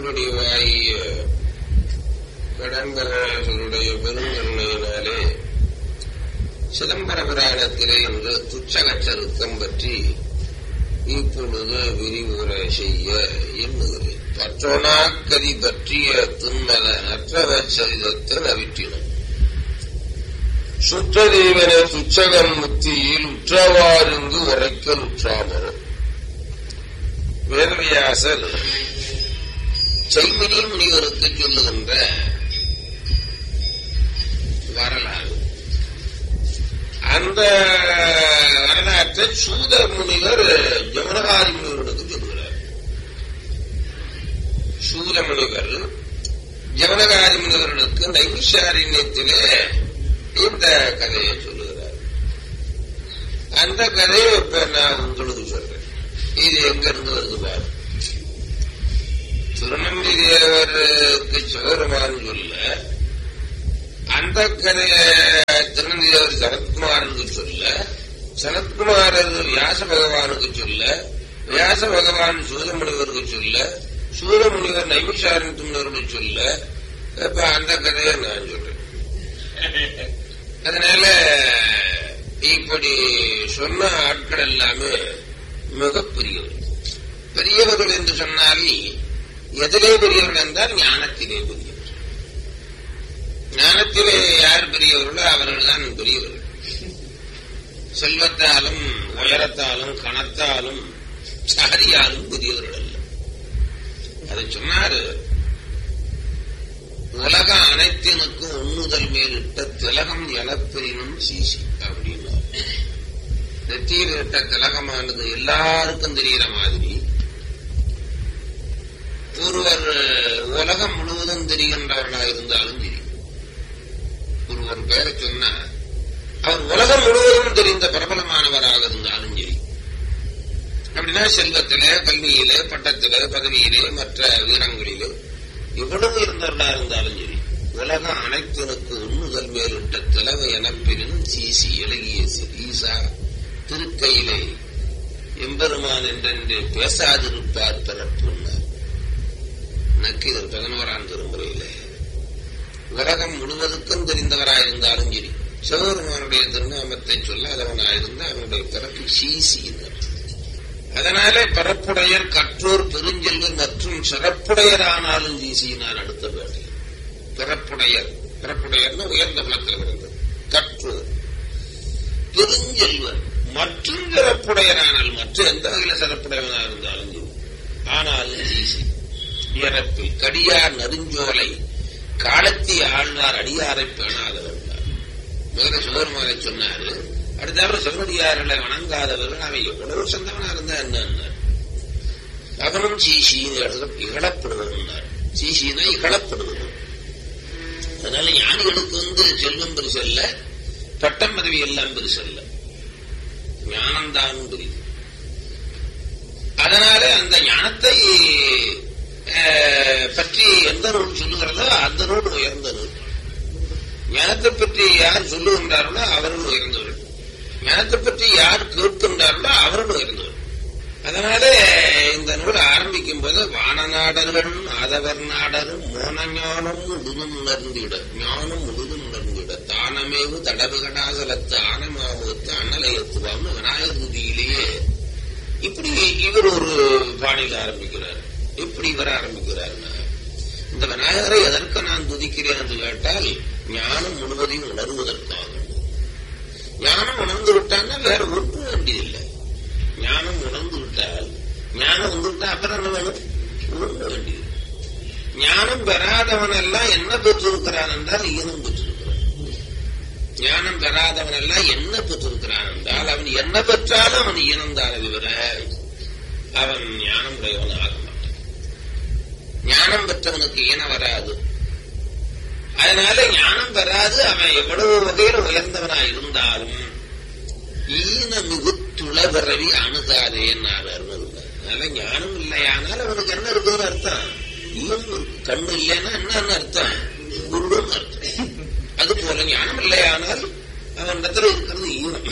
திருவடிவாய் கடம்பரனுடைய பெருங்கருணையினாலே சிதம்பர புராணத்திலே இன்று துச்சகச்சருத்தம் பற்றி இப்பொழுது விரிவுரை செய்ய எண்ணுகிறேன் பற்றோனாக்கதி பற்றிய துன்மத அற்றவ சரிதத்தில் அவிற்றினம் சுற்றதேவன துச்சகன் முத்தியில் உற்றவாறுங்கு உரைக்கல் உற்றாமரும் வேதவியாசர் செய்மினி முனிவருக்கு சொல்லுகின்ற வரலாறு அந்த வரலாற்றை சூத முனிவர் ஜமுனகாரி முனிவர்களுக்கு சொல்லுகிறார் சூத முனிவர் ஜமுனகாரி முனிவர்களுக்கு நைமிஷாரண்யத்திலே இந்த கதையை சொல்லுகிறார் அந்த கதையை இப்ப நான் உங்களுக்கு சொல்றேன் இது எங்க இருந்து வருது பாரு திருநம்பி தேவருக்கு சிவபெருமான் சொல்ல அந்த கதைய திருநம்பி தேவர் சரத்குமாருக்கு சொல்ல சரத்குமாரர் வியாச பகவானுக்கு சொல்ல வியாச பகவான் சூதமுனிவருக்கு சொல்ல சூதமுனிவர் நைமிஷாரண்யத்து முனிவருக்கு சொல்ல இப்ப அந்த கதையை நான் சொல்றேன் அதனால இப்படி சொன்ன ஆட்கள் எல்லாமே மிக பெரியவர்கள் பெரியவர்கள் என்று சொன்னால் எதிலே பெரியவர்கள் என்றால் ஞானத்திலே பெரியவர்கள் ஞானத்திலே யார் பெரியவர்களோ அவர்கள் தான் பெரியவர்கள் செல்வத்தாலும் உயரத்தாலும் கணத்தாலும் சாரியாலும் பெரியவர்கள் அல்ல அதை சொன்னாரு உலகம் அனைத்தினுக்கும் உண்ணுதல் மேலிட்ட திலகம் எனப்பெரினும் சீசி அப்படின்னா நெற்றியில் இட்ட திலகமானது எல்லாருக்கும் தெரிகிற மாதிரி ஒருவர் உலகம் முழுவதும் தெரிகின்றவர்களாக இருந்தாலும் தெரியும் ஒருவர் பெயரை சொன்னா அவர் உலகம் முழுவதும் தெரிந்த பிரபலமானவராக இருந்தாலும் சரி அப்படின்னா செல்வத்திலே கல்வியிலே பட்டத்திலே பதவியிலே மற்ற வீரங்களிலே எவ்வளவு இருந்தவர்களா இருந்தாலும் சரி உலகம் அனைத்தினுக்கு உண்ணுதல் மேலிட்ட திலவை எனப்பெரும் சீசி இலகிய ஈசா திருக்கையிலே எம்பெருமான் என்றென்று பேசாதிருப்பார் பிறப்புன்னார் நக்கீரர் பதினோராம் திருமுறையிலே உலகம் முழுவதுக்கும் தெரிந்தவராயிருந்தாலும் சரி சிவபெருமானுடைய திருநாமத்தை சொல்லாதவனாயிருந்த அவனுடைய பிறப்பு சீசியினர் அதனாலே பரப்புடையர் கற்றோர் பெருஞ்செல்வர் மற்றும் சிறப்புடையரானாலும் சீசியினார் அடுத்த வேட்டை பிறப்புடையர் பிறப்புடையர்னா உயர்ந்த குலத்தில் பிறந்தது கற்றோர் பெருஞ்செல்வர் மற்றும் சிறப்புடையரானால் மற்ற எந்த வகையில சிறப்புடையவனா இருந்தாலும் சரி ஆனாலும் சீசி இறப்பில் கடியார் நெருஞ்சோலை காலத்தி ஆழ்வார் அடியாரை பேணாதவர் முதல்ல சிவபெருமானை சொன்னாரு அடுத்தவரை சிவனடியார்களை வணங்காதவர்கள் அவன் எவ்வளவு சொந்தவனா இருந்தா என்ன அவனும் சீசின்னு இடத்துல இகழப்படுவதுன்னார் சீசினா இகழப்படுவது அதனால ஞானிகளுக்கு வந்து செல்வம் பெருசு அல்ல பட்டம் பதவி எல்லாம் பெருசு அல்ல ஞானம்தான் பெரியது அதனால அந்த ஞானத்தை பற்றி எந்த நூல் சொல்லுகிறதோ அந்த நூல் உயர்ந்த நூல் ஞானத்தை பற்றி யார் சொல்லுகின்றார்களோ அவர்கள் உயர்ந்தவர்கள் ஞானத்தை பற்றி யார் கேட்கின்றார்களோ அவர்கள் உயர்ந்தவர்கள் அதனால இந்த நூல் ஆரம்பிக்கும் போது வானநாடர்கள் ஆதவர் நாடரும் மோன ஞானம் முழுதும் உணர்ந்திட ஞானம் முழுதும் உணர்ந்திட தானமேவு தடவுகடாசலத்து ஆனமாவத்து அண்ணலயத்துவாம்னு விநாயகர் துதியிலேயே இப்படி இவர் ஒரு பாணியில் ஆரம்பிக்கிறார் எப்படி இவர் ஆரம்பிக்கிறார்னா இந்த விநாயகரை எதற்கு நான் துதிக்கிறேன் என்று கேட்டால் ஞானம் முழுவதையும் உணர்வதற்காக ஞானம் உணர்ந்து விட்டான்னா வேற ஒன்று வேண்டியதில்லை ஞானம் உணர்ந்து விட்டால் ஞானம் வந்துவிட்டா அப்புறம் என்ன வேணும் உணர்ந்த வேண்டியது ஞானம் பெறாதவன் எல்லாம் என்ன பெற்றிருக்கிறான் என்றால் ஈனம் பெற்றிருக்கிறான் ஞானம் பெறாதவன் எல்லாம் என்ன பெற்றிருக்கிறான் என்றால் அவன் என்ன பெற்றாலும் அவன் ஈனம் தான விவர அவன் ஞானம் உடையவன் ஆக மாட்டான் ஞானம் பெற்றவனுக்கு ஈனம் வராது அதனால ஞானம் பெறாது அவன் எவ்வளவு வகையில் உயர்ந்தவனா இருந்தாலும் ஈன மிகுத்துள பிறவி அணுகாதே என்னார் அதனால ஞானம் இல்லையானால் அவனுக்கு என்ன இருக்குன்னு அர்த்தம் ஈனம் கண்ணு இல்லைன்னா என்னன்னு அர்த்தம் குருன்னு அர்த்தம் அது போல ஞானம் இல்லையானால் அவன் இடத்துல இருக்கிறது ஈனம்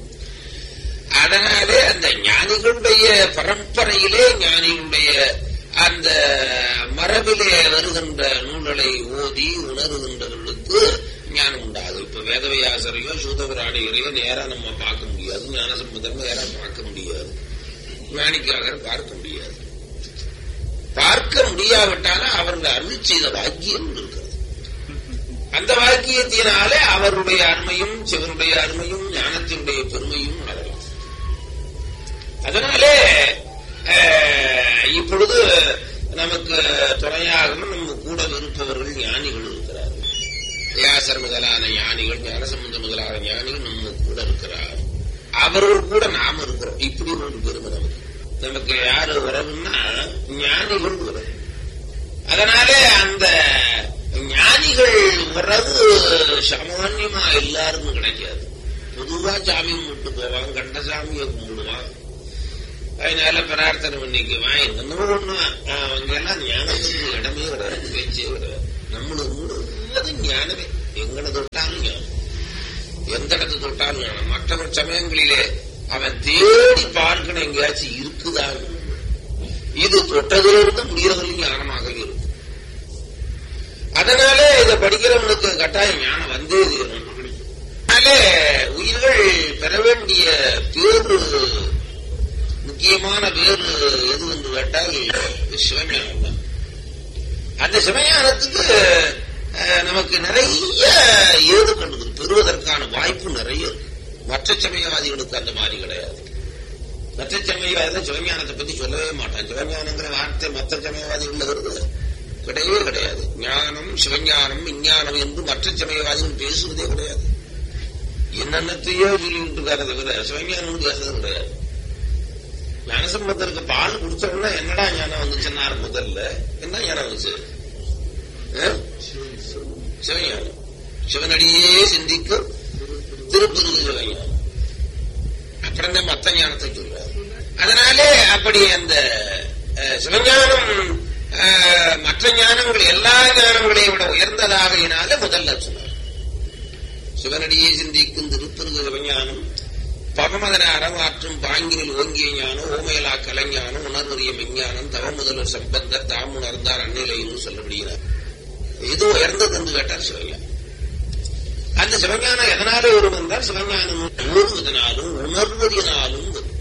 அதனாலே அந்த ஞானிகளுடைய பரம்பரையிலே ஞானிகளுடைய அந்த மரபிலே வருகின்ற நூல்களை ஓதி உணர்கின்றவர்களுக்கு ஞானம் உண்டாகும் இப்ப வேதவியாசரையோ சூதபிராணிகளையோ நேரா நம்ம பார்க்க முடியாது ஞான சம்பந்தம் நேரா பார்க்க முடியாது ஞானிக்காக பார்க்க முடியாது பார்க்க முடியாவிட்டாலும் அவர்கள் அருள் செய்த வாக்கியம் இருக்கிறது அந்த வாக்கியத்தினாலே அவருடைய அருமையும் சிவனுடைய அருமையும் ஞானத்தினுடைய பெருமையும் உணரலாம் அதனாலே அஹ், இப்பொழுது நமக்கு துணையாகவும் நம்ம கூட இருப்பவர்கள் ஞானிகள் இருக்கிறார்கள் வியாசர் முதலான ஞானிகள் ஞானசம்பந்த முதலான ஞானிகள் நம்ம கூட இருக்கிறார் அவர்கள் கூட நாம இருக்கிறோம் இப்படி ஒரு பெருமை நமக்கு நமக்கு யாரு உறவுன்னா ஞானிகள் உறவு அதனாலே அந்த ஞானிகள் உறவு சாமான்யமா எல்லாருக்கும் கிடைக்காது பொதுவா சாமி கும்பிட்டு போவான் கண்ட சாமியை கும்பிடுவான் அதனால பிரார்த்தனை பண்ணிக்குவான் என்னென்னமோ பண்ணுவான் அவங்க எல்லாம் ஞானத்துக்கு இடமே கிடையாது பேச்சே கிடையாது நம்மளுக்கு முழுவதும் ஞானமே எங்கட தொட்டாலும் ஞானம் எந்த இடத்து தொட்டாலும் ஞானம் மற்ற சமயங்களிலே அவன் தேடி பார்க்கணும் எங்கேயாச்சும் இருக்குதான் இது தொட்டதிலிருந்து முடியறதிலும் ஞானமாக இருக்கும் அதனாலே இதை படிக்கிறவனுக்கு கட்டாயம் ஞானம் வந்தே தீரும் அதனாலே உயிர்கள் பெற வேண்டிய பேரு முக்கியமான பேரு எது என்று கேட்டால் சிவஞானம் தான் அந்த சிவஞானத்துக்கு அஹ், நமக்கு நிறைய ஏது கண்டு பெறுவதற்கான வாய்ப்பு நிறைய இருக்கு மற்ற சமயவாதிகளுக்கு அந்த மாதிரி கிடையாது மற்ற சமயவாதிகள் சிவஞானத்தை பத்தி சொல்லவே மாட்டான் சிவஞானங்கிற வார்த்தை மற்ற சமயவாதிகள் வருது கிடையவே கிடையாது ஞானம் சிவஞானம் விஞ்ஞானம் என்று மற்ற சமயவாதிகள் பேசுவதே கிடையாது என்னென்னத்தையோ சொல்லிட்டு இருக்காரு தவிர சிவஞானம் பேசுறது கிடையாது ஞானசம்பந்தருக்கு பால் குடிச்சோம்னா என்னடா ஞானம் வந்துச்சுன்னாரு முதல்ல என்ன ஞானம் வந்துச்சு ஆ? சிவஞானம் சிவனடியே சிந்திக்கும் திருப்பதி சிவஞானம் அப்புறம் தான் மத்த ஞானத்தை சொல்றாரு அதனாலே அப்படி அந்த அஹ், சிவஞானம் அஹ், மற்ற ஞானங்கள் எல்லா ஞானங்களையும் விட உயர்ந்ததாகையினால முதல்ல சொன்னார் சிவனடியே சிந்திக்கும் திருப்பெருகு சிவஞானம் பகமதன அறமாற்றும் பாங்கினில் ஓங்கிய ஞானம் ஓமையலா கலைஞானம் உணர்வறிய விஞ்ஞானம் தவ முதல்வர் சம்பந்தர் தாம் உணர்ந்தார் அந்நிலை என்று சொல்லப்படுகிறார் இது உயர்ந்தது என்று கேட்டார் சிவஞானம் அந்த சிவஞானம் எதனாலே வரும் என்றால் சிவஞானம் உணர்வதனாலும் உணர்வதினாலும் வரும்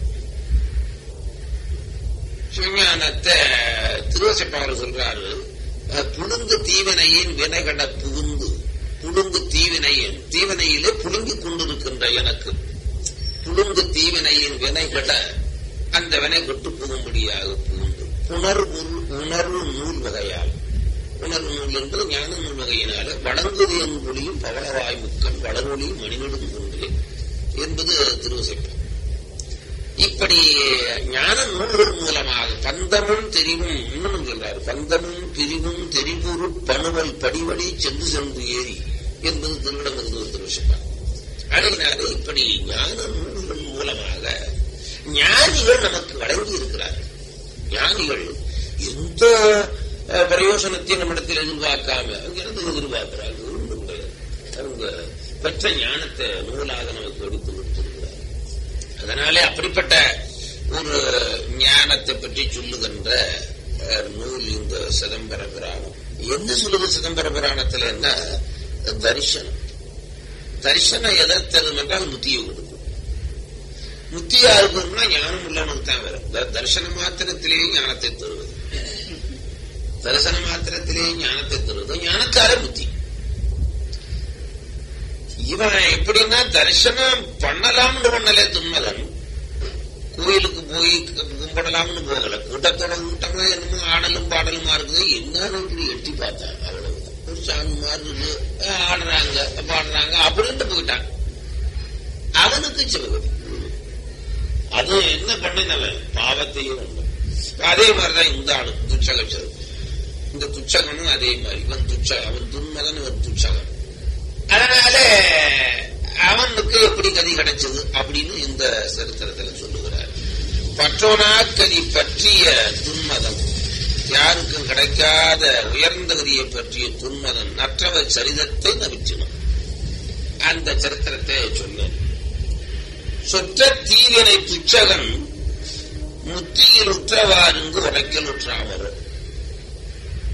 சிவஞானத்தை திருவசப்பாளர் சொல்றாரு அஹ், புழுங்கு தீவினையின் வினைகட புகுந்து புழுங்கு தீவினையின் தீவினையிலே புழுங்கிக் கொண்டிருக்கின்ற எனக்கு புழுங்கு தீவினையின் வினைகட அந்த வினை கட்டு புகும்படியாக புகுந்து புணர்வு உணர்வு நூல் வகையால் உணர்வு நூல் என்பது ஞான நூல் வகையினால வழங்குது என்பொழியும் பவளவாய் முக்கம் வளரொளியும் மணிநெடும் கொண்டு என்பது திருவசைப்பு இப்படி ஞான நூல்கள் மூலமாக பந்தமும் தெரிவும் இன்னும் சொல்றாரு பந்தமும் பிரிவும் தெரிவுறு பணுவல் படிவழி சென்று சென்று ஏறி என்பது திருவிடமிருந்து ஒரு திருவசப்பா அதனால இப்படி ஞான நூல்கள் மூலமாக ஞானிகள் நமக்கு வழங்கி இருக்கிறார்கள் ஞானிகள் எந்த அஹ், பிரயோசனத்தையும் நம்மிடத்தில் எதிர்பார்க்காம அங்கிருந்து எதிர்பார்க்கிறார்கள் ஒன்றும் கிடையாது அவங்க பெற்ற ஞானத்தை நூலாக நமக்கு எடுத்து கொடுத்திருக்கிறார் அதனாலே அப்படிப்பட்ட ஒரு ஞானத்தை பற்றி சொல்லுகின்ற அஹ், நூல் இந்த சிதம்பர புராணம் என்ன சொல்லுது சிதம்பர புராணத்துல என்ன தரிசனம் தரிசனம் எதை தரும் என்றால் முத்தியை கொடுக்கும் முத்தியா இருக்கணும்னா ஞானம் உள்ளவனுக்கு தான் வரும் த- தரிசன மாத்திரத்திலேயே ஞானத்தை தருவது தரிசன மாத்திரத்திலேயே ஞானத்தை தருவது ஞானக்கார புத்தி இவன் எப்படின்னா தரிசனம் பண்ணலாம்னு பண்ணலே தும்மலன் கோயிலுக்கு போய் கும்பிடலாம்னு போகல கூட்டத்தோட கூட்டமா என்னமோ ஆடலும் பாடலுமா இருக்குது என்னன்னு இப்படி எட்டி பார்த்தேன் அவ்வளவுதான் ஒரு சாமி மாதிரி இருக்கு. அஹ் ஆடுறாங்க பாடுறாங்க அப்படின்ட்டு போயிட்டான் அவனுக்கு சிவகதி அது என்ன பண்ணினவன் பாவத்தையும் உண்டு. அதே மாதிரிதான் இந்த ஆளு துச்சக செருப்பு இந்த துச்சகனும் அதே மாதிரி இவன் துச்சக அவன் துன்மகன் இவன் துச்சகன் அதனால அவனுக்கு எப்படி கதி கிடைச்சது அப்படின்னு இந்த சரித்திரத்துல சொல்லுகிறார் பற்றோனா கதி பற்றிய துன்மதம் யாருக்கும் கிடைக்காத உயர்ந்த கதியை பற்றிய துன்மதம் நற்றவர் சரிதத்தை நவிச்சினும் அந்த சரித்திரத்தை சொன்னேன் சொற்ற தீவினை துச்சகன் முத்தியில் உற்றவாறுங்கு உரைக்கல் உற்றாவர்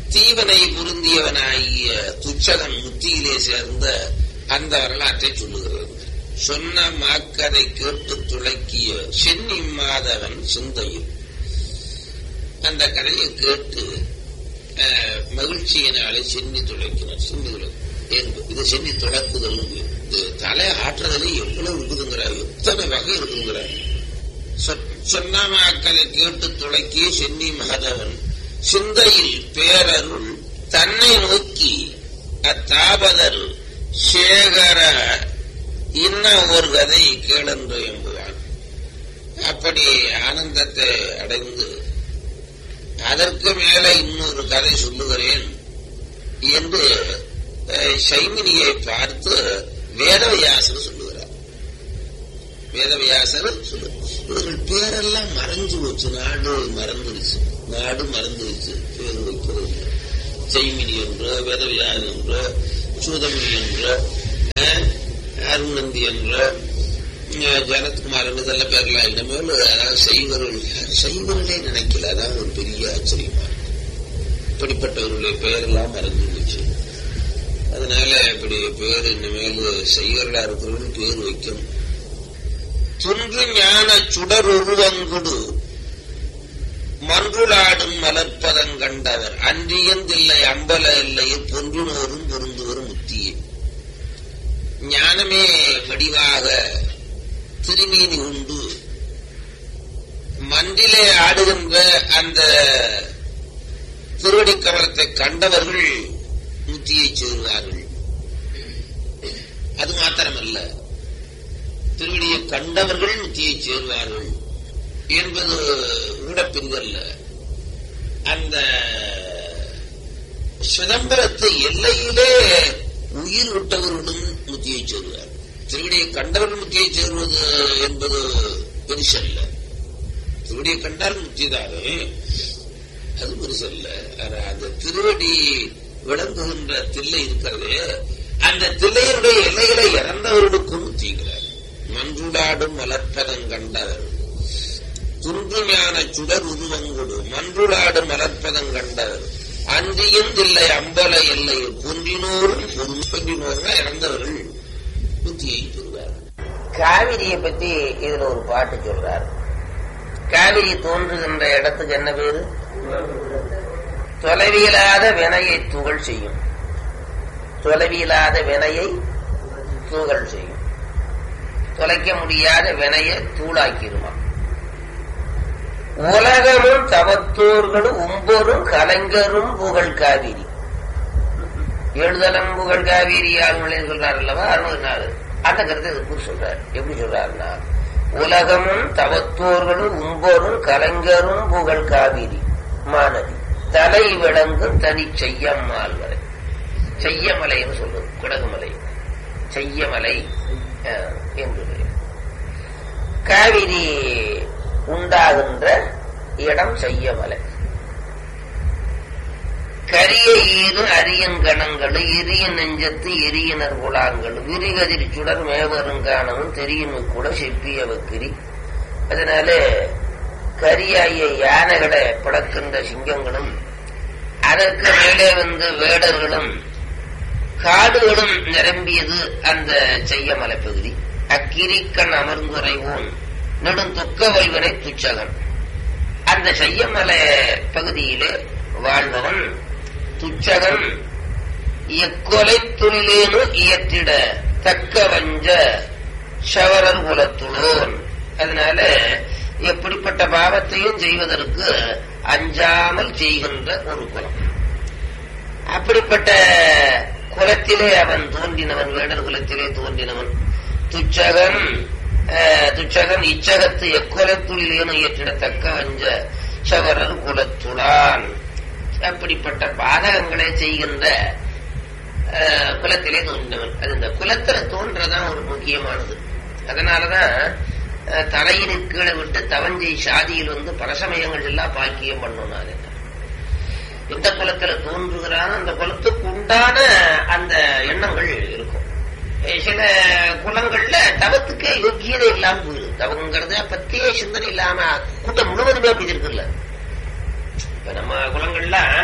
தீவனை பொருந்தியவனாகிய துச்சகன் முத்தியிலே சேர்ந்த அந்த வரலாற்றை சொல்லுகிறது சொன்ன மாக்கதை கேட்டு துளக்கிய சென்னி மாதவன் சிந்தையில் அந்த கதையை கேட்டு அஹ், மகிழ்ச்சியினாலே சென்னி துளைக்கினார் சென்னி துளக்கு இது சென்னி துளக்குதல் இது தலை ஆட்டுறதுல எவ்வளவு இருக்குதுங்கிறார் எத்தனை வகை இருக்குங்கிறார் சொன்ன மாக்களை கேட்டு துளக்கிய சென்னி மாதவன் சிந்தையில் பேரருள் தன்னை நோக்கி அத்தாபதர் சேகர இன்ன ஒரு கதை கேளென்று என்பான் அப்படி ஆனந்தத்தை அடைந்து அதற்கு மேல இன்னொரு கதை சொல்லுகிறேன் என்று அஹ், சைமினியை பார்த்து வேதவியாசர் சொல்லுகிறார் வேதவியாசர் சொல்லு இவர்கள் பேரெல்லாம் மறைஞ்சு போச்சு நாடு மறந்துருச்சு நாடு மறந்துருச்சு பேர் வைக்கிறது இல்லை. ஜெய்மினி என்ற வேதவியாசன் என்ற சூதமணி என்ற அஹ், அருணந்தி என்ற அஹ், ஜனத்குமாரன் இதெல்லாம் பேர்லாம் இனிமேல் அதாவது செய்வர்கள் செய்வர்களே நினைக்கல அதான் ஒரு பெரிய ஆச்சரியமா இருக்கு. இப்படிப்பட்டவர்களுடைய பெயரெல்லாம் மறந்து போச்சு அதனால இப்படி பேர் இனிமேல் செய்வர்களா இருக்கிறவர்கள் பேர் வைக்கணும் துன்று ஞான சுடர் உருவங்குடு மன்றுளாடும் மலர்ப்பதங் கண்டவர் அன்றியந்தில்லை அம்பல இல்லையே பொன்றுனோரும் பொருந்துவரும் முத்தியே ஞானமே வடிவாக திருமீனி உண்டு மன்றிலே ஆடுகின்ற அந்த திருவடி கமலத்தை கண்டவர்கள் முத்தியை சேருவார்கள் அது மாத்திரமல்ல திருவடியை கண்டவர்கள் முத்தியை சேருவார்கள் என்பது ஊடப்பிரிதல்ல அந்த சிதம்பரத்து எல்லையிலே உயிர் விட்டவர்களும் முத்தியை சேருவார் திருவடியை கண்டவர்கள் முத்தியை சேருவது என்பது பெருசல்ல திருவடியை கண்டால் முத்திதானே அது பெருசல்ல ஆனா அந்த திருவடி விளங்குகின்ற தில்லை இருக்கிறதே அந்த தில்லையினுடைய எல்லைகளை இறந்தவர்களுக்கும் முத்திக்கிறார் மன்றுடாடும் மலர்ப்பதம் கண்டவர் துன்றுஞான சுடர் உருவங்குடு மன்றுளாடு மலர்ப்பதம் கண்டவர் அன்றியும் இல்லை அம்பல எல்லை பொன்றினோரும் பொன்றினோர்னா இறந்தவர்கள் புத்தியை பெறுவார் காவிரியை பத்தி இதுல ஒரு பாட்டு சொல்றார் காவிரி தோன்றுகின்ற இடத்துக்கு என்ன பேரு தொலைவியலாத வினையை துகள் செய்யும் தொலைவியலாத வினையை தூகல் செய்யும் தொலைக்க முடியாத வினையை தூளாக்கிடுமா உலகமும் தவத்தோர்களும் உம்பொரும் கலைஞரும் புகழ் காவிரி எழுதலம் புகழ் காவிரி ஆளுநரை சொல்றாரு அல்லவா அருணாரு அந்த கருத்தை இதுக்கு சொல்றாரு எப்படி சொல்றாருன்னா உலகமும் தவத்தோர்களும் உம்பொரும் கலைஞரும் புகழ் காவிரி மாநதி தலை விளங்கும் தனி செய்யம்மாள் வரை செய்யமலைன்னு சொல்றது குடகுமலை செய்யமலை அஹ், என்று பெயர். காவிரி உண்டாகின்ற இடம் செய்யமலை கரிய ஈரு அரியன் கணங்கள் எரிய நெஞ்சத்து எரியனர் குழாங்கள் விரிகதிர் சுடர் மேவருங்கானமும் தெரியும் கூட செப்பிய வக்கிரி அதனால கரியாகிய யானைகளை பிளக்கின்ற சிங்கங்களும் அதற்கு மேலே வந்து வேடர்களும் காடுகளும் நிரம்பியது அந்த செய்யமலை பகுதி அக்கிரிக்கண் அமர்ந்துரைவோன் நெடும் துக்க வல்வனை துச்சகன் அந்த செய்யமலை பகுதியிலே வாழ்பவன் துச்சகன் எக்கொலை துணிலேனு இயற்றிட தக்க வஞ்ச சவரர் குலத்துளோன் அதனால எப்படிப்பட்ட பாவத்தையும் செய்வதற்கு அஞ்சாமல் செய்கின்ற ஒரு குலம் அப்படிப்பட்ட குலத்திலே அவன் தோன்றினவன் வேடர் குலத்திலே தோன்றினவன் துச்சகன் அஹ், துச்சகன் இச்சகத்து எக்குலத்துளிலேனும் இயற்றிடத்தக்க வஞ்ச சவரர் குலத்துளான் அப்படிப்பட்ட பாதகங்களை செய்கின்ற அஹ், குலத்திலே தோன்றினவன் அது இந்த குலத்துல தோன்றதான் ஒரு முக்கியமானது அதனாலதான் அஹ், தலையினு கீழே விட்டு தவஞ்சை சாதியில் வந்து பரசமயங்கள் எல்லாம் பாக்கியம் பண்ணணும் அது எந்த குலத்துல தோன்றுகிறானோ அந்த குலத்துக்கு உண்டான அந்த எண்ணங்கள் இருக்கும் அஹ் சில குலங்கள்ல தவத்துக்கே யோக்கியதை இல்லாம போயிடும் தவங்கிறத பத்தியே சிந்தனை இல்லாம கூட்டம் முழுவதுமே அப்படி இருக்குல்ல இப்ப நம்ம குலங்கள்லாம்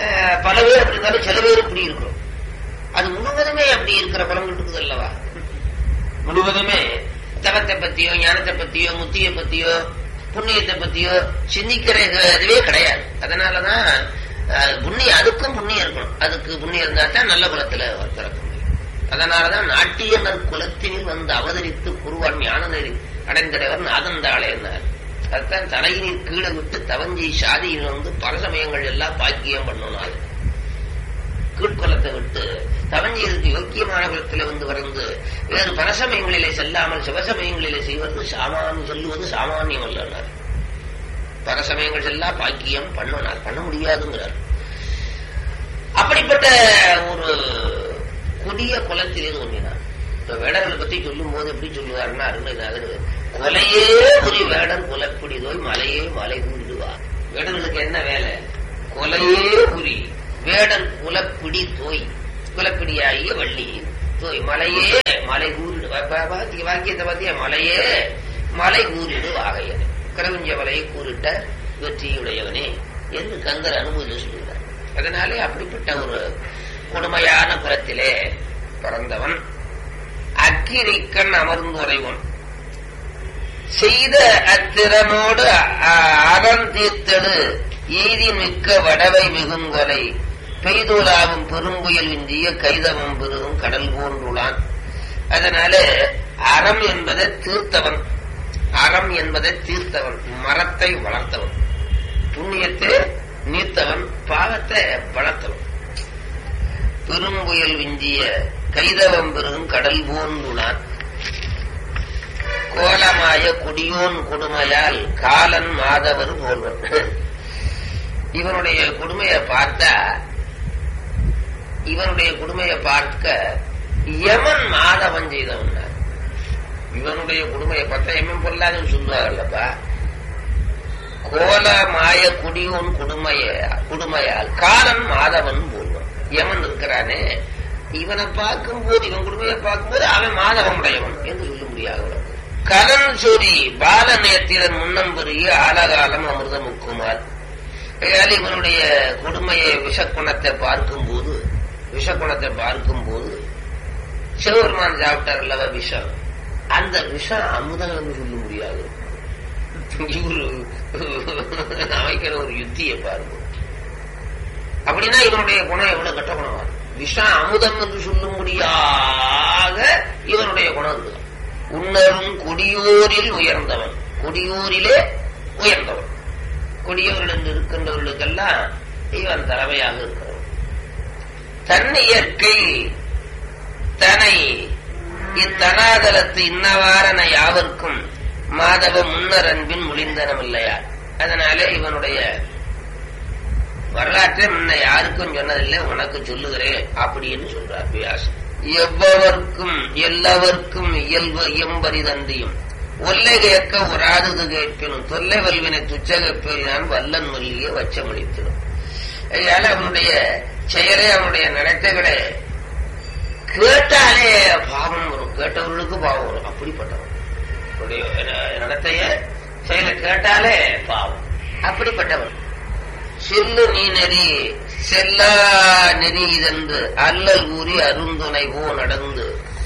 அஹ், பல பேர் அப்படி இருந்தாலும் சில பேர் இப்படி இருக்கிறோம் அது முழுவதுமே அப்படி இருக்கிற பலங்கள் இருக்குது அல்லவா முழுவதுமே தவத்தை பத்தியோ ஞானத்தை பத்தியோ முத்தியை பத்தியோ புண்ணியத்தை பத்தியோ சிந்திக்கிற இதுவே கிடையாது அதனாலதான் அஹ், புண்ணியம் அதுக்கும் புண்ணியம் இருக்கணும் அதுக்கு புண்ணியம் இருந்தா தான் நல்ல குலத்துல பிறக்க முடியும் அதனாலதான் நாட்டியனர் குலத்தினில் வந்து அவதரித்து குருவான் ஞான நெறி அடைந்தவர் நாதந்தாளே இருந்தார் அதுதான் தலையினில் கீழே விட்டு தவஞ்சி சாதியில் வந்து பல சமயங்கள் எல்லாம் பாக்கியம் பண்ணணும் கீழ்குலத்தை விட்டு தவஞ்சியருக்கு யோக்கியமான குலத்திலே வந்து வளர்ந்து வேறு பரசமயங்களிலே செல்லாமல் சிவசமயங்களிலே செய்வது சாமானியம் சொல்லுவது சாமானியம் அல்லனார் பரசமயங்கள் செல்லா பாக்கியம் பண்ணனார் பண்ண முடியாதுங்கிறார் அப்படிப்பட்ட ஒரு கொடிய குலத்திலே தோன்றினார் இப்ப வேடர்களை பத்தி சொல்லும் போது எப்படி சொல்லுவாருன்னா அருமைநாதர் கொலையே புரி வேடர் குலப்பிடிதோய் மலையே மலை கூறிடுவார் வேடர்களுக்கு என்ன வேலை கொலையே புரி வேடர் குலப்பிடி தோய் குலப்பிடியாகிய வள்ளி தோய் மலையே மலை கூறிடு வா- வா- வாக்கிய- வாக்கியத்தை பத்திய மலையே மலை கூறிடு ஆகையனே கிரவிஞ்ச மலையை கூறிட்ட வெற்றியுடையவனே என்று கந்தர் அனுமதி சொல்கிறார் அதனாலே அப்படிப்பட்ட ஒரு கொடுமையான புறத்திலே பிறந்தவன் அக்கிரிக்கண் அமர்ந்துரைவன் செய்த அத்திறனோடு அ- அறம் தீர்த்தடு எய்தி மிக்க வடவை மிகுங்கொலை பெய்தோலாவும் பெரும்புயல் இன்றிய கைதவம் பெருகும் கடல் போன்றுளான் அதனால அறம் என்பதை தீர்த்தவன் அறம் என்பதை தீர்த்தவன் மரத்தை வளர்த்தவன் புண்ணியத்தை நீர்த்தவன் பாவத்தை வளர்த்தவன் பெரும்புயல் விஞ்சிய கைதவம் பெருகும் கடல் போன்றுளான் கோலமாய குடியோன் கொடுமையால் காலன் மாதவர் போல்வன் இவனுடைய கொடுமையை பார்த்தா இவனுடைய கொடுமையை பார்க்க யமன் மாதவன் செய்தவன் இவனுடைய கொடுமையை பார்த்தா யமன் பொல்லாதுன்னு சொல்லுவாங்கல்லப்பா கோல மாய குடியோன் கொடுமைய கொடுமையால் காலன் மாதவன் போல்வன் யமன் இருக்கிறானே இவனை பார்க்கும்போது இவன் குடுமையை பார்க்கும்போது அவன் மாதவன் உடையவன் என்று சொல்ல முடியாது உனக்கு கதன் சொரி பால நேத்திரன் முன்னம் பெருகிய ஆலகாலம் அமிர்த முக்குமார் ஆகையால் இவனுடைய கொடுமையை விஷக்குணத்தை பார்க்கும்போது விஷக்குணத்தை பார்க்கும்போது சிவபெருமான் சாப்பிட்டார் அல்லவா விஷம் அந்த விஷம் அமுதம் என்று சொல்ல முடியாது இவரு அமைக்கிற ஒரு யுத்தியை பாருங்க அப்படின்னா இவனுடைய குணம் எவ்வளவு கெட்ட குணமா இருக்கும். விஷம் அமுதம் என்று சொல்லும்படியாக இவனுடைய குணம் இருக்குது உன்னரும் கொடியோரில் உயர்ந்தவன் கொடியோரிலே உயர்ந்தவன் கொடியோர்கள் என்று இருக்கின்றவர்களுக்கெல்லாம் இவன் தலைமையாக இருக்கிறவன் தன் இயற்கை தனை இத்தனாதலத்து இன்னவாரன யாவர்க்கும் மாதவ முன்னர் அன்பின் முழிந்தனம் இல்லையா அதனாலே இவனுடைய வரலாற்றை முன்ன யாருக்கும் சொன்னதில்லை உனக்கு சொல்லுகிறேன் அப்படின்னு சொல்றார் வியாசன் எவ்வவர்க்கும் எல்லாவர்க்கும் இயல்பு எம்பரிதந்தியும் ஒல்லை கேட்க உராதது கேட்பினும் தொல்லை வல்வினை துச்சக பெரியான் வல்லன் மல்லிய வச்சமளித்திடும் அதனால அவனுடைய செயலை அவனுடைய நடத்தைகளை கேட்டாலே பாவம் வரும் கேட்டவர்களுக்கு பாவம் வரும் அப்படிப்பட்டவன் அவனுடைய நடத்தைய செயலை கேட்டாலே பாவம் அப்படிப்பட்டவன் செல்லு நீ நெறி செல்லா நெறி இதென்று அல்லல் கூறி அருந்துணை போ நடந்து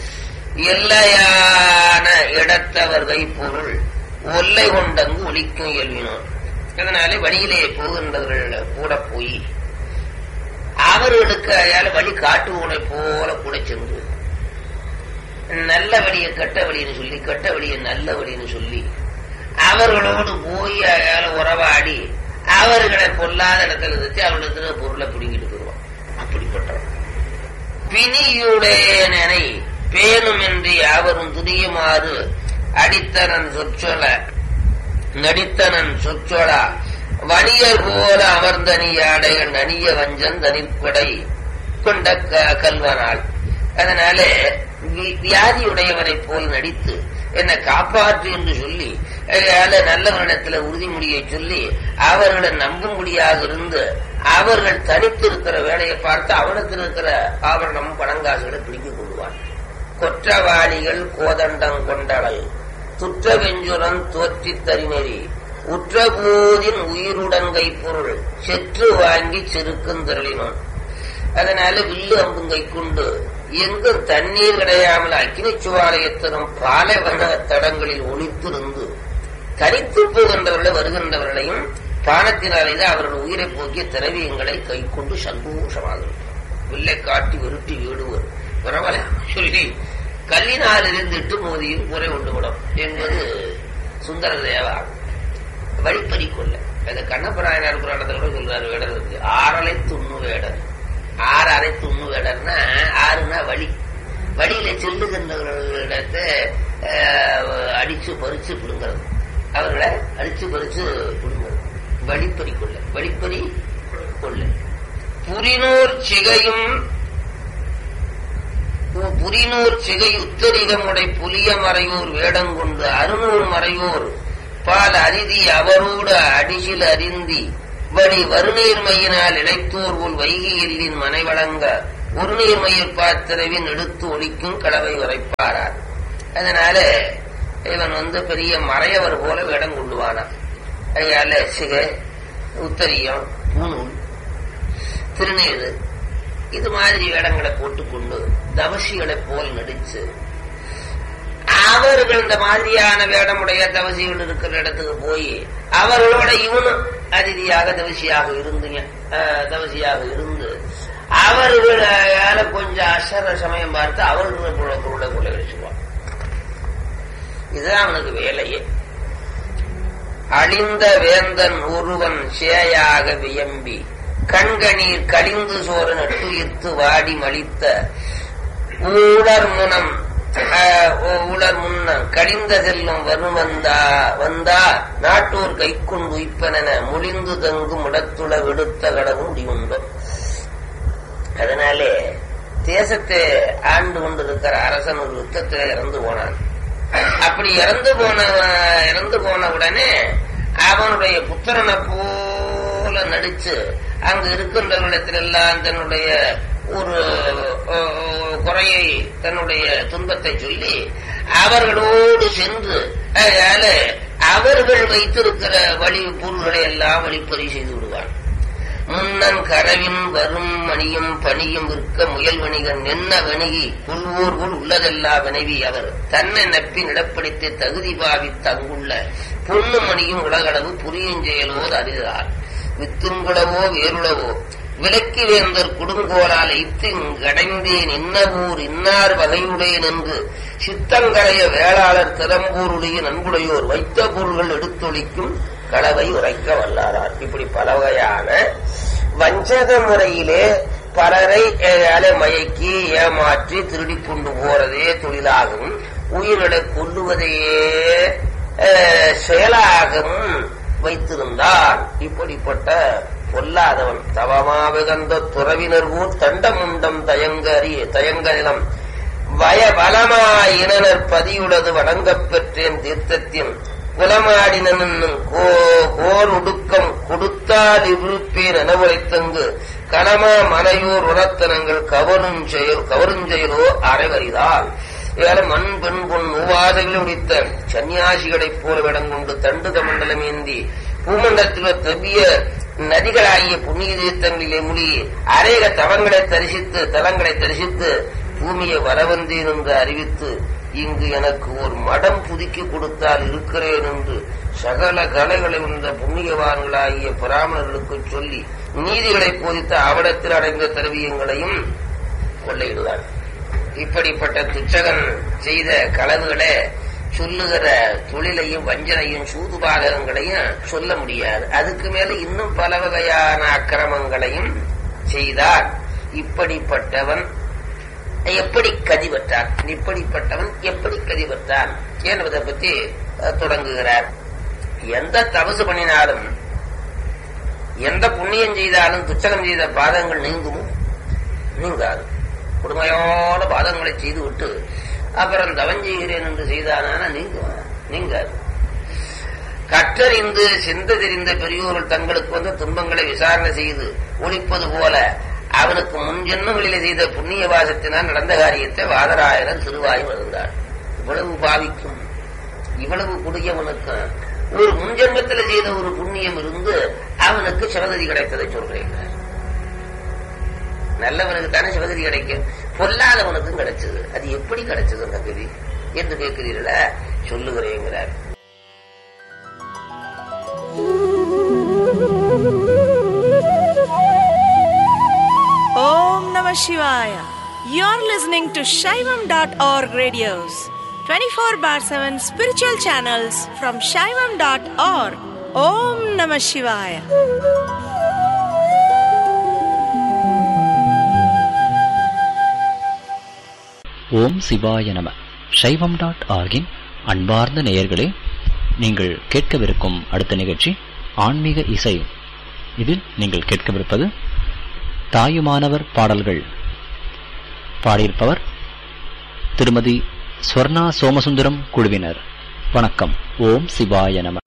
எல்லையான இடத்தவர் கைப்பொருள் ஒல்லை கொண்டங்கு ஒழிக்கும் இயல்பினோர் அதனாலே வழியிலே போகின்றவர்கள் கூட போய் அவர்களுக்கு அதால வழி காட்டுவோனை போல கூட சென்று நல்ல வழியை கெட்ட வழின்னு சொல்லி கெட்ட வழியை நல்ல வழின்னு சொல்லி அவர்களோடு போய் அதால உறவாடி அவர்களை பொல்லாத இடத்துல வச்சு அவரிடத்துல பொருளை பிடிங்கிட்டு போடுவான் அப்படிப்பட்டவன் பிணியுடையனை பேணும் என்று யாவரும் துணியுமாறு அடித்தனன் சொற்சொல நடித்தனன் சொற்சொலா வணியர் போல அமர்ந்தனியாடைகள் நனிய வஞ்சன் தனிப்படை கொண்ட க- கல்வனாள் அதனால வி- வியாதியுடையவனைப் போல் நடித்து என்னை காப்பாற்று என்று சொல்லி அதனால நல்லவரிடத்துல உறுதிமொழியை சொல்லி அவர்களை நம்பும்படியாக இருந்து அவர்கள் தனித்திருக்கிற வேலையை பார்த்து அவனுக்கு இருக்கிற ஆபரணம் பணங்காசுகளை பிடித்துக் கொள்வான் குற்றவாளிகள் கோதண்டம் கொண்டவள் துற்ற வெஞ்சுரன் தோற்றி தரிநெறி உற்றபோதின் உயிருடங்கை பொருள் செற்று வாங்கி செருக்குந்தருளினோன் அதனால வில்லு அம்புங்கை கொண்டு எங்கும் தண்ணீர் கிடையாமல் அக்கினி சுவாலயத்திலும் பாலைவன தடங்களில் ஒளித்திருந்து தனித்து போகின்றவர்களை வருகின்றவர்களையும் பானத்தினாலே அவர்கள் உயிரை போக்கிய திரவியங்களை கை கொண்டு சந்தோஷமாக வில்லை காட்டி விருட்டி வீடுவர் பரவாயில்ல சொல்லி கல்லினால் இருந்துட்டு மோதியும் குறை உண்டுவிடும் என்பது சுந்தர தேவா வழிப்பறி கொள்ள அது கண்ணப்பராயனார் புராணத்தில் கூட சொல்றாரு வேடர் இருக்கு ஆறலை துண்ணு வேடர் ஆறு அரை துண்ணு வேடர்னா ஆறுனா வழி வழியில செல்லுகின்றவர்களிடத்தை அடிச்சு பறிச்சு பிடுங்கிறது அவர்களை அடிச்சு பறிச்சு பிடுங்கிறது வழிப்பறி கொள்ள வழிப்பறி கொள்ள புரினூர் சிகையும் புரினூர் சிகை உத்தரிகமுடை புலிய மறையூர் வேடங்கொண்டு அருநூர் மறையூர் பால் அரிதி அவரோடு அடிசில் அறிந்தி வழி வருநீர்மையினால் இழைத்தோர் உள் வைகி எல்லின் மனை வழங்க ஒரு நீர்மயிர் பாத்திரவின் எடுத்து ஒழிக்கும் கடவை உரைப்பாரார் அதனால இவன் வந்து பெரிய மறையவர் போல வேடம் கொள்ளுவானான் அதனால சிகை உத்தரியம் பூணூல் திருநீரு இது மாதிரி வேடங்களை போட்டுக்கொண்டு தவசிகளை போல் நடிச்சு அவர்கள் இந்த மாதிரியான வேடமுடைய தவசிகள் இருக்கிற இடத்துக்கு போய் அவர்களோட இவனும் அதிதியாக தவசியாக இருந்துங்க தவசியாக இருந்து அவர்களால கொஞ்சம் அசர சமயம் பார்த்து அவர்கள் பொருளை கொள்ள வச்சுக்குவான் இதுதான் அவனுக்கு வேலையே அழிந்த வேந்தன் ஒருவன் சேயாக வியம்பி கண்கணீர் கழிந்து சோறு நட்டுயிர்த்து வாடி மலித்த ஊழர் முனம் உளர் முன்னம் கழிந்த செல்லும் வரும் வந்தா வந்தா நாட்டோர் கைக்குண்டு உய்ப்பன முழிந்து தங்கும் இடத்துள விடுத்த கடவும் முடிவுண்டு அதனாலே தேசத்தை ஆண்டு கொண்டிருக்கிற அரசன் ஒரு யுத்தத்தில் இறந்து போனான் அப்படி இறந்து போன இறந்து போன உடனே அவனுடைய புத்திரனை போல நடிச்சு அங்கு இருக்கின்றவர்களிடத்திலெல்லாம் தன்னுடைய ஒரு குறையை தன்னுடைய துன்பத்தை சொல்லி அவர்களோடு சென்று அதனால அவர்கள் வைத்திருக்கிற வழி பொருள்களை எல்லாம் வழிப்பறி செய்து விடுவான் முன்னன் கரவின் வரும் மணியும் பணியும் விற்க முயல் வணிகன் என்ன வணிகி புல்வோர்குள் உள்ளதெல்லா வினைவி அவர் தன்னை நப்பி நடப்படுத்தி தகுதி பாவி தங்குள்ள பொண்ணு மணியும் உலகளவு புரியுஞ்செயலோது அறிதார் வித்துங்குளவோ வேருளவோ விலக்கி வேந்தர் குடுங்கோலால் இத்திங்கடைந்தேன் இன்னவூர் இன்னார் வகையுடையன் என்று சித்தங்களைய வேளாளர் திறம்பூருடைய நன்குடையோர் வைத்த பொருள்கள் எடுத்தொழிக்கும் களவை உரைக்க வல்லாரார் இப்படி பல வகையான வஞ்சக முறையிலே பலரை மயக்கி ஏமாற்றி திருடி கொண்டு போறதே தொழிலாகவும் உயிர்களை கொல்லுவதையே செயலாகவும் வைத்திருந்தார் இப்படிப்பட்ட பொல்லாதவன் தவமாவிகந்த துறவினர் ஊர் தண்டமுண்டம் தயங்கரி தயங்கரிடம் வய வளமாயினர் பதியுள்ளது வழங்கப் பெற்றேன் தீர்த்தத்தின் குலமாடினும் கோர் உடுக்கம் கொடுத்தால் இருப்பேன் என உரைத்தங்கு கனமா மனையோர் உணர்த்தனங்கள் கவரும் செயல் கவருஞ்செயலோ அரைவரிதால் வேற மண் பெண் பொன் மூவாதைகளை உடித்த சன்னியாசிகளைப் போல விடங்கொண்டு தண்டு கமண்டலம் ஏந்தி பூமண்டலத்தில் தெவ்விய நதிகளாகிய புண்ணிய தீர்த்தங்களிலே மூழ்கி அநேக தவங்களை தரிசித்து தலங்களை தரிசித்து பூமியை வரவந்தேன் என்று அறிவித்து இங்கு எனக்கு ஒரு மடம் புதுக்கி கொடுத்தால் இருக்கிறேன் என்று சகல கலைகளை உண்ட புண்ணியவான்களாகிய பிராமணர்களுக்கு சொல்லி நீதிகளை போதித்த அவடத்தில் அடைந்த திரவியங்களையும் கொள்ளையிடுவார் இப்படிப்பட்ட துச்சகன் செய்த களவுகளை சொல்லுகிற தொழிலையும் வஞ்சனையும் சூதுபாதகங்களையும் சொல்ல முடியாது அதுக்கு மேல இன்னும் பல வகையான அக்கிரமங்களையும் செய்தார் இப்படிப்பட்டவன் எப்படி கதி பெற்றான் இப்படிப்பட்டவன் எப்படி கதி பெற்றான் என்பதை பத்தி தொடங்குகிறார் எந்த தபசு பண்ணினாலும் எந்த புண்ணியம் செய்தாலும் துச்சகம் செய்த பாதங்கள் நீங்குமோ நீங்காது கொடுமையான பாதங்களை செய்து விட்டு அப்புறம் தவம் செய்கிறேன் என்று செய்தானான நீங்குவான் நீங்காது கற்றறிந்து சிந்த தெரிந்த பெரியோர்கள் தங்களுக்கு வந்த துன்பங்களை விசாரணை செய்து ஒழிப்பது போல அவனுக்கு முன் ஜென்மங்களிலே செய்த புண்ணிய வாசத்தினால் நடந்த காரியத்தை வாதராயனர் திருவாய் வருந்தார் இவ்வளவு பாவிக்கும் இவ்வளவு குடியவனுக்கு ஒரு முன்ஜென்மத்துல செய்த ஒரு புண்ணியம் இருந்து அவனுக்கு சிவகதி கிடைத்ததை சொல்றேன் நல்லவனுக்கு தானே சிவகதி கிடைக்கும் பொல்லாதவனுக்கும் கிடைச்சது அது எப்படி கிடைச்சது அந்த கதி என்று கேட்கிறீர்களா சொல்லுகிறேங்கிறார் Om Namah Shivaya. You're listening to Shaivam.org radios, 24 bar 7 spiritual channels from Shaivam.org. Om Namah Shivaya. ஓம் சிவாய நம சைவம் டாட் ஆர்கின் அன்பார்ந்த நேயர்களே நீங்கள் கேட்கவிருக்கும் அடுத்த நிகழ்ச்சி ஆன்மீக இசை இதில் நீங்கள் கேட்கவிருப்பது தாயுமானவர் பாடல்கள் பாடியிருப்பவர் திருமதி ஸ்வர்ணா சோமசுந்தரம் குழுவினர் வணக்கம் ஓம் சிவாய நம